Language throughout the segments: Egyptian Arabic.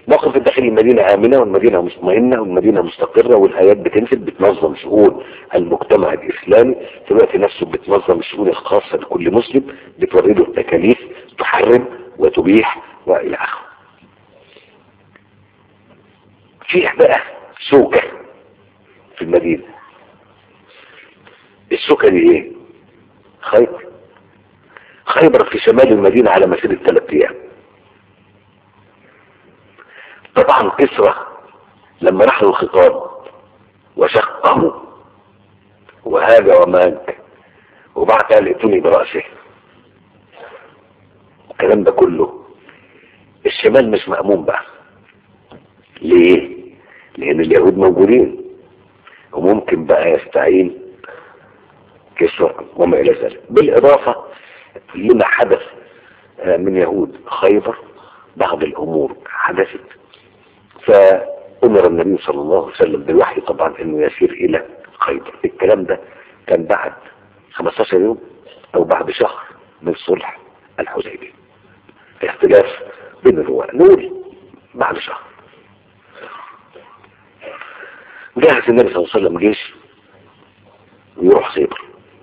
موقف الداخلي المدينة آمنة والمدينة مطمئنة والمدينة مستقرة والآيات بتنزل بتنظم شؤون المجتمع الإسلامي في الوقت نفسه بتنظم الشؤون الخاصة لكل مسلم بتوري له التكاليف تحرم وتبيح وإلى آخره في بقى سوكة في المدينة السوكة دي ايه خيبر خيبر في شمال المدينة على مسيرة ثلاث ايام طبعا كسرى لما راح له الخطاب وشقه وهاج وماج وبعد قال ائتوني برأسه الكلام ده كله الشمال مش مأمون بقى ليه لان اليهود موجودين وممكن بقى يستعين كسرى وما الى ذلك بالاضافة لما حدث من يهود خيبر بعض الامور حدثت فامر النبي صلى الله عليه وسلم بالوحي طبعا انه يسير الى خيبر الكلام ده كان بعد 15 يوم او بعد شهر من صلح الحديبيه اختلاف بين الرواة نقول بعد شهر جهز النبي صلى الله عليه وسلم جيش ويروح خيبر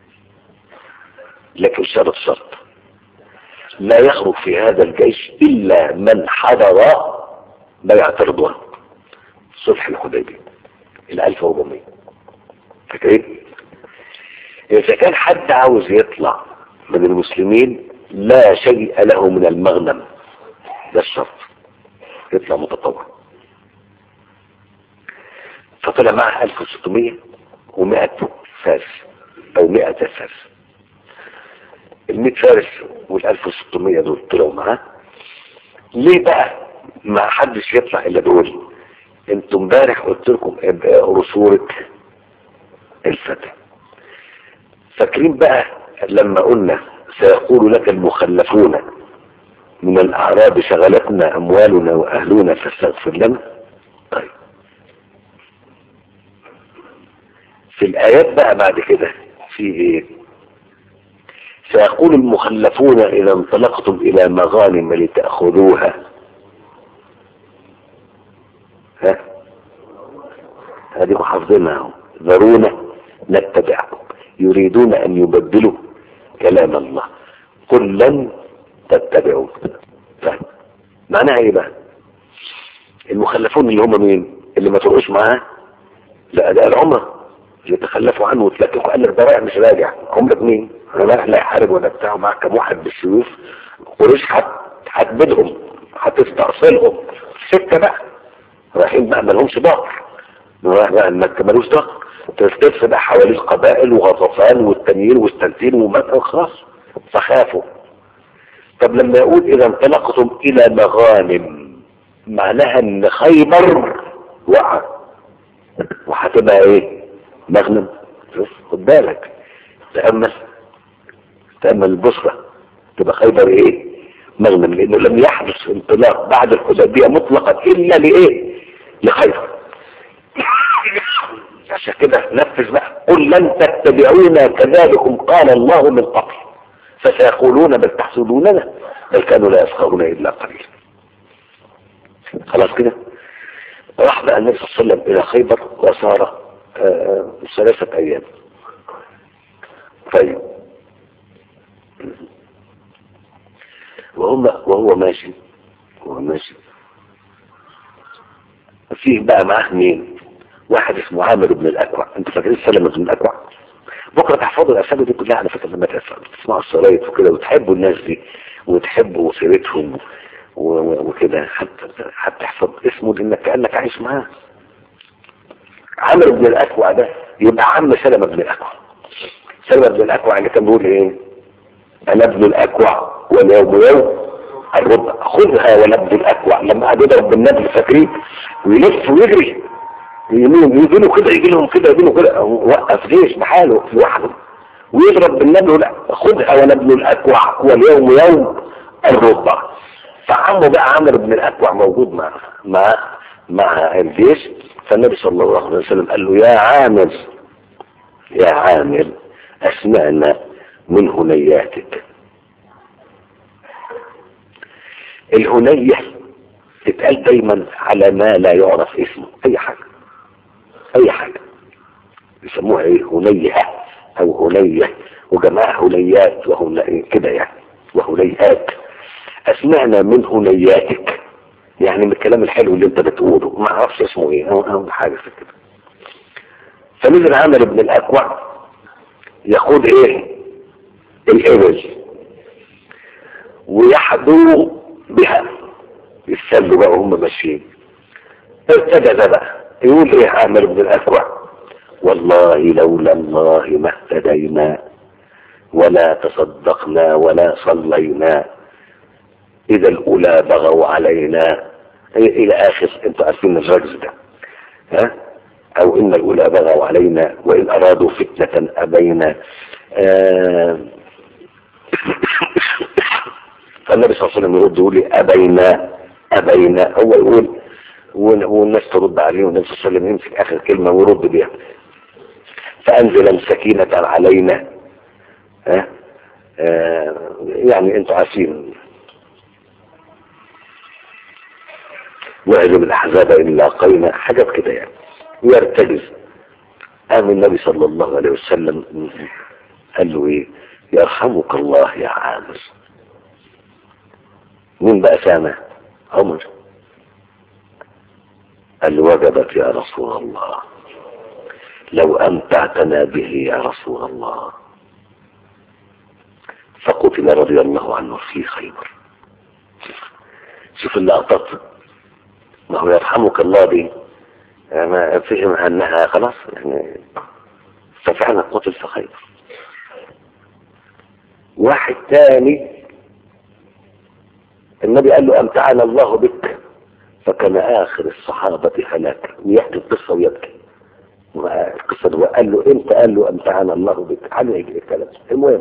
لكن شرط شرط لا يخرج في هذا الجيش إلا من حضر بيعة رضوان صلح الحديبية ال 1400 فاكرين؟ إذا كان حد عاوز يطلع من المسلمين لا شيء له من المغنم ده الشرط يطلع متطوع فطلع معه 1600 و100 فارس او 100 فارس ال 100 فارس وال 1600 دول طلعوا معاه ليه بقى ما حدش يطلع الا دول انتم امبارح قلت لكم اقروا سوره الفتح فاكرين بقى لما قلنا سيقول لك المخلفون من الاعراب شغلتنا اموالنا واهلنا فاستغفر لنا طيب في الآيات بقى بعد كده في ايه سيقول المخلفون إذا انطلقتم إلى مغانم لتأخذوها ها هذه حافظينها ذرونا نتبعكم يريدون أن يبدلوا كلام الله قل لن تتبعوا فهم معناها ايه بقى المخلفون اللي هم مين اللي ما تروحوش معاه لا ده العمره يتخلفوا عنه وتلاقوا قال لك ده رايح مش راجع عمرك مين؟ انا رايح لا يحارب ولا بتاع معاك كم واحد بالسيوف قريش هتبدهم هتستأصلهم ستة بقى رايحين بقى مالهمش ظهر رايح بقى مكة مالوش ظهر تلتف بقى حوالي القبائل وغطفان والتنين والستنتين ومكة خلاص فخافوا طب لما يقول اذا انطلقتم الى مغانم معناها ان خيبر وقع وهتبقى ايه مغنم شوف خد بالك تأمل تأمل البصرة تبقى خيبر ايه مغنم لانه لم يحدث انطلاق بعد الحديبية مطلقا الا لايه لخيبر عشان كده نفذ بقى قل لن تتبعونا كذلكم قال الله من قبل فسيقولون بل تحسدوننا بل كانوا لا يفقهون الا قليلا خلاص كده راح بقى النبي صلى الله عليه وسلم الى خيبر وصار آه ثلاثة ايام طيب وهم وهو ماشي وهو ماشي فيه بقى معاه مين واحد اسمه عامر بن الاكوع انتوا فاكرين سلمة بن الاكوع بكره تحفظوا الاسامي دي كلها على فكره لما تسمعوا الشرايط وكده وتحبوا الناس دي وتحبوا سيرتهم وكده حتى حتى تحفظ اسمه لانك كانك عايش معاه عامر بن الاكوع ده يبقى عم سلمة بن الاكوع سلمة بن الاكوع اللي كان بيقول ايه انا ابن الاكوع واليوم يوم الربع خذها ولا ابن الاكوع لما قعد يضرب بالنبل فاكرين ويلف ويجري يمين يجي له كده يجي لهم كده يجي له كده وقف جيش بحاله لوحده ويضرب بالنبل لا خذها ولا ابن الاكوع واليوم يوم الربع فعمه بقى عامر بن الاكوع موجود مع مع مع الجيش فالنبي صلى الله عليه وسلم قال له يا عامر يا عامر اسمعنا من هنياتك الهنية تتقال دايما على ما لا يعرف اسمه اي حاجة اي حاجة يسموها ايه هنية او هنية وجماعة هنيات وهن كده يعني وهنيات اسمعنا من هنياتك يعني من الكلام الحلو اللي انت بتقوله ما اعرفش اسمه ايه او او حاجة زي كده فنزل عامر بن الاكوع يقود ايه الابل ويحدوا بها يستنوا بقى وهم ماشيين ابتدى ده بقى يقول ايه عامر بن الاكوع والله لولا الله ما اهتدينا ولا تصدقنا ولا صلينا اذا الاولى بغوا علينا الى اخر انتوا عارفين الرجز ده ها او ان الاولى بغوا علينا وان ارادوا فتنة ابينا آه فالنبي صلى الله عليه وسلم يرد يقول لي ابينا ابينا هو يقول والناس ترد عليه والنبي صلى الله عليه وسلم يمسك اخر كلمة ويرد بها فانزلا سكينة علينا ها آه يعني انتوا عارفين واعلم الاحزاب ان لاقينا حاجات كده يعني ويرتجز قام النبي صلى الله عليه وسلم قال له ايه يرحمك الله يا عامر مين بقى سامع عمر قال له وجبت يا رسول الله لو امتعتنا به يا رسول الله فقتل رضي الله عنه في خيبر شوف اللقطات ما هو يرحمك الله دي ما فهم انها خلاص يعني ففعلا قتل في خيبر واحد تاني النبي قال له امتعنا الله بك فكان اخر الصحابة هلاك ويحكي القصة ويبكي القصة دي قال له انت قال له امتعنا الله بك على يجري الكلام المهم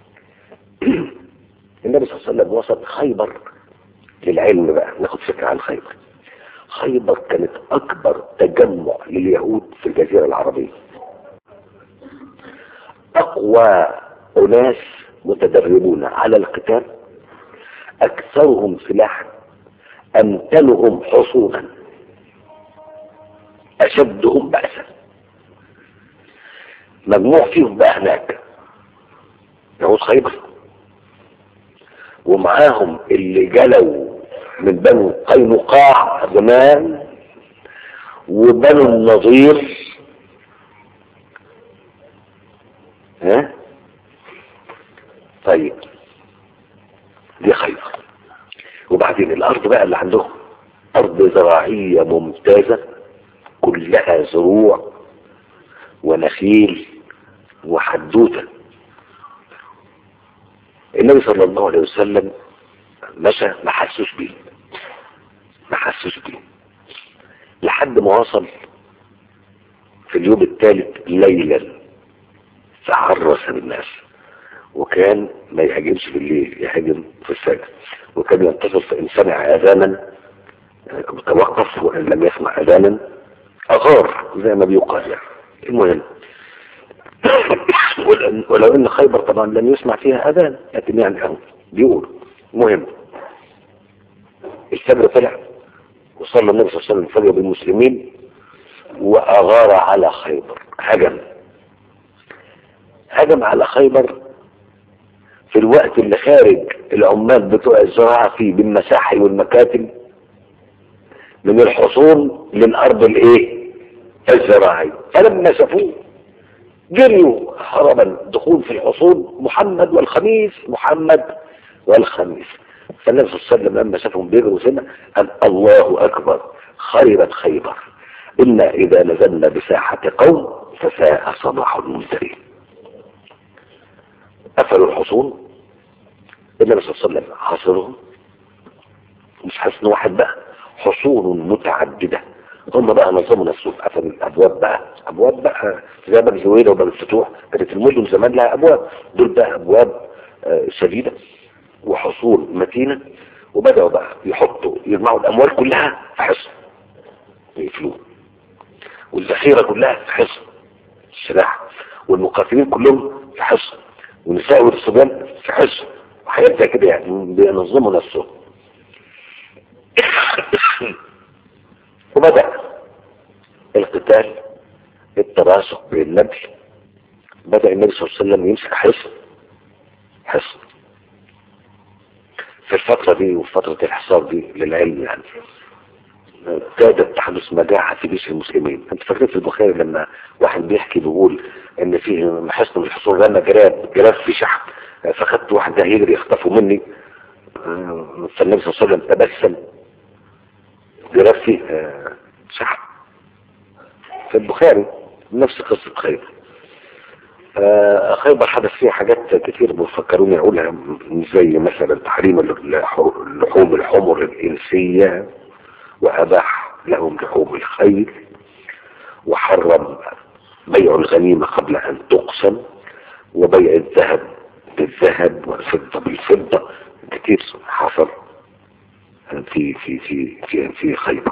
النبي صلى الله عليه وسلم وصل خيبر للعلم بقى ناخد فكرة عن خيبر خيبر كانت اكبر تجمع لليهود في الجزيرة العربية اقوى اناس متدربون على القتال اكثرهم سلاحا امتنهم حصونا اشدهم بأسا مجموع فيهم بقى هناك يهود خيبر ومعاهم اللي جلوا من بنو قينقاع زمان وبنو النظير ها طيب دي خيبر وبعدين الارض بقى اللي عندهم ارض زراعية ممتازة كلها زروع ونخيل وحدوته النبي صلى الله عليه وسلم مشى ما حسوش بيه ما حسوش بيه لحد ما وصل في اليوم الثالث ليلا فعرس بالناس وكان ما يهاجمش بالليل يهاجم في الفجر وكان ينتصر فإن سمع أذانا توقف وإن لم يسمع أذانا أغار زي ما بيقال يعني المهم ولو ان خيبر طبعا لم يسمع فيها اذان لكن يعني هم بيقولوا المهم الفجر طلع وصلى النبي صلى الله عليه وسلم الفجر بالمسلمين واغار على خيبر هجم هجم على خيبر في الوقت اللي خارج العمال بتوع الزراعة فيه بالمساحي والمكاتب من الحصون للارض الايه الزراعية فلما شافوه جريوا هربا دخول في الحصون محمد والخميس محمد والخميس فالنبي صلى الله عليه وسلم لما شافهم بيجروا سنة قال الله أكبر خيبت خيبر إنا إذا نزلنا بساحة قوم فساء صباح المنذرين قفلوا الحصون النبي صلى الله عليه وسلم حاصرهم مش حصن واحد بقى حصون متعددة هم بقى نظموا نفسهم قفلوا الابواب بقى ابواب بقى زي باب زويله وباب الفتوح كانت المدن زمان لها ابواب دول بقى ابواب آه شديده وحصول متينه وبداوا بقى يحطوا يجمعوا الاموال كلها في حصن يقفلوه والذخيره كلها في حصن السلاح والمقاتلين كلهم في حصن والنساء والصبيان في حصن وحاجات زي كده يعني بينظموا نفسهم وبدأ القتال التراسق بالنبل بدأ النبي صلى الله عليه وسلم يمسك حصن حصن في الفترة دي وفترة الحصار دي للعلم يعني كادت تحدث مجاعة في جيش المسلمين انت فاكرين في البخاري لما واحد بيحكي بيقول ان في حصن من الحصون رمى جراب جراب في شحن فخدت واحد ده يجري يخطفه مني فالنبي صلى الله عليه وسلم تبسم جراب فيه شحن في البخاري نفس قصة خيبر خيبر حدث فيها حاجات كتير بيفكروني اقولها زي مثلا تحريم اللحوم الحمر الانسيه وأباح لهم لحوم الخيل وحرم بيع الغنيمة قبل أن تقسم وبيع الذهب بالذهب والفضة بالفضة كتير حصل في في في في في خيبر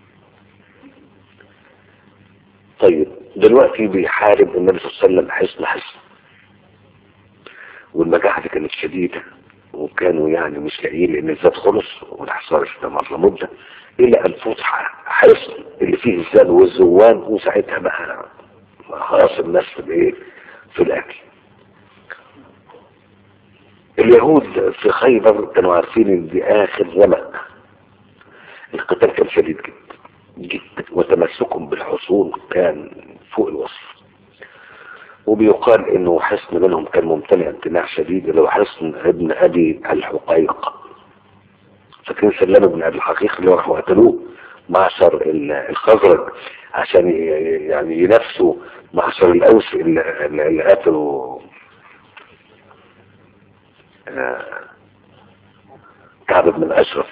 طيب دلوقتي بيحارب النبي صلى الله عليه وسلم حصن حصن والمجاعة دي كانت شديدة وكانوا يعني مش لاقيين لان الزاد خلص والحصار استمر مدة الى ان فتح حصن اللي فيه الزاد والزوان وساعتها بقى خلاص الناس في الايه في الاكل اليهود في خيبر كانوا عارفين ان دي اخر رمق القتال كان شديد جدا جدا وتمسكهم بالحصون كان فوق الوصف وبيقال انه حصن منهم كان ممتلئ امتناع شديد اللي هو حصن ابن ابي الحقيق فاكرين سلام ابن ابي الحقيق اللي راحوا قتلوه معشر الخزرج عشان يعني ينافسوا معشر الاوس اللي, اللي قتلوا كعب بن اشرف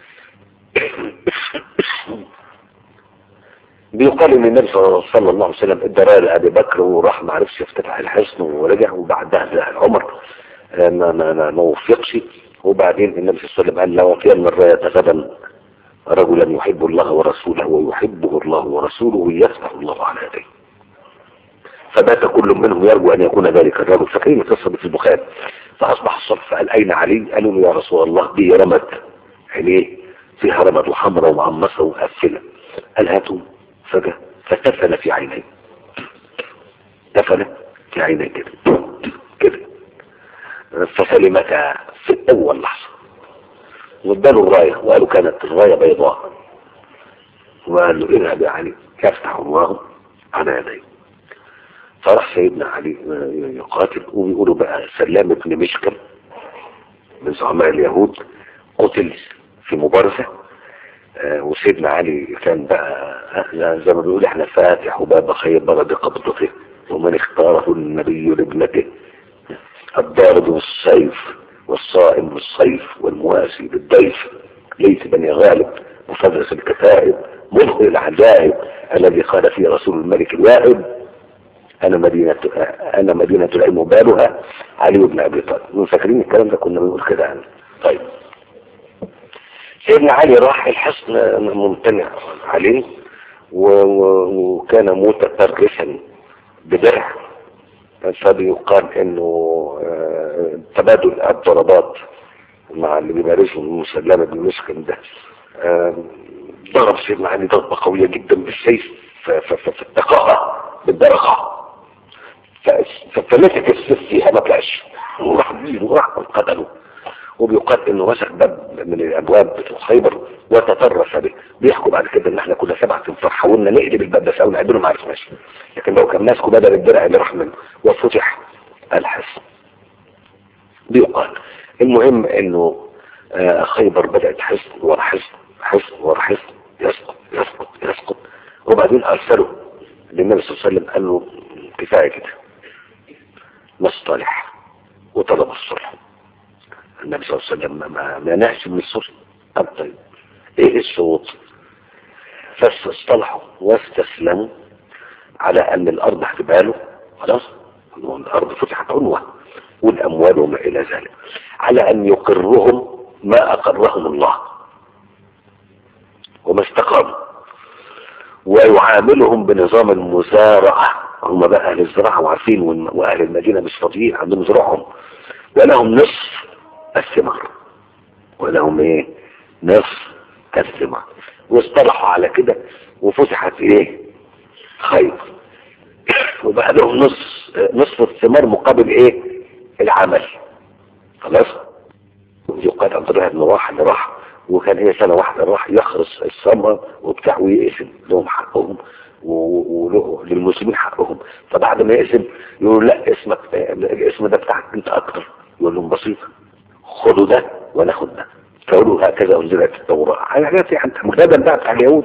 بيقال ان النبي صلى الله عليه وسلم ادى رايه لابي بكر وراح ما عرفش يفتتح الحصن ورجع وبعدها ده عمر ما ما ما, ما وفقش وبعدين النبي صلى الله عليه وسلم قال لو اعطينا الرايه غدا رجلا يحب الله ورسوله ويحبه الله ورسوله يفتح الله على يديه فبات كل منهم يرجو ان يكون ذلك الرجل فاكرين القصه دي في البخاري فاصبح الصف فقال اين علي؟ قالوا له يا رسول الله دي رمت عينيه فيها رمد وحمراء ومعمصه ومقفله قال هاتوا فجأة فتفل في عينيه تفل في عينيه كده كده فسلمتا في اول لحظة واداله الراية وقالوا كانت الراية بيضاء وقال له اذهب يا علي يفتح الله على يديه فراح سيدنا علي يقاتل وبيقولوا بقى سلام ابن مشكل من زعماء اليهود قتل في مبارزة آه وسيدنا علي كان بقى زي ما بيقول احنا فاتح باب خيبر بقبضته ومن اختاره النبي لابنته الضارب بالسيف والصائم بالصيف والمواسي بالضيف ليس بني غالب مفرس الكتائب مظهر العجائب الذي قال فيه رسول الملك الواحد انا مدينة انا مدينة العلم بالها علي بن ابي طالب فاكرين الكلام ده كنا بنقول كده يعني طيب سيدنا علي راح الحصن ممتنع عليه وكان متطرفا بدرع فبيقال انه تبادل الضربات مع اللي بيمارسه مسلمة بن مسكن ده ضرب سيدنا علي ضربة قوية جدا بالسيف فاتقاها بالدرجة فمسك السيف فيها ما طلعش وراح وراح قتله وبيقال انه مسك باب من الابواب خيبر وتطرف به بيحكوا بعد كده ان احنا كنا سبعة انفار حاولنا نقلب الباب بس او نعدله ما عرفناش لكن لو كان ماسكه بدل الدرع اللي راح منه وفتح الحصن بيقال المهم انه آه خيبر بدأت حصن ورا حصن حصن ورا حصن يسقط يسقط يسقط وبعدين ارسلوا للنبي صلى الله عليه وسلم قال له كفايه كده نصطلح وطلب الصلح النبي صلى الله عليه وسلم ما منعش من الصلح طب طيب ايه الشروط فاصطلحوا واستسلموا على ان الارض هتبقى له خلاص الارض فتحت عنوة والاموال وما الى ذلك على ان يقرهم ما اقرهم الله وما استقاموا ويعاملهم بنظام المزارعة هم بقى اهل الزراعة وعارفين واهل المدينة مش فاضيين عندهم زراعهم ولهم نصف الثمار ولهم ايه نصف كالثمار واصطلحوا على كده وفتحت ايه خير وبقى لهم نص نصف الثمار مقابل ايه العمل خلاص يقال عبد الله بن رواحه اللي راح وكان هي سنه واحده راح يخرس الثمره وبتاع ويقسم لهم حقهم وللمسلمين حقهم فبعد ما يقسم يقول لا اسمك الاسم ده بتاعك انت اكتر يقول لهم بسيط خدوا ده وناخد ده فقولوا هكذا انزلت التوراه حاجات يعني مجرد بقى بتاع اليهود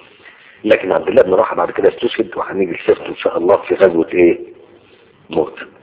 لكن عبد الله بن رواحه بعد كده استشهد وهنيجي لسيرته ان شاء الله في غزوه ايه؟ موت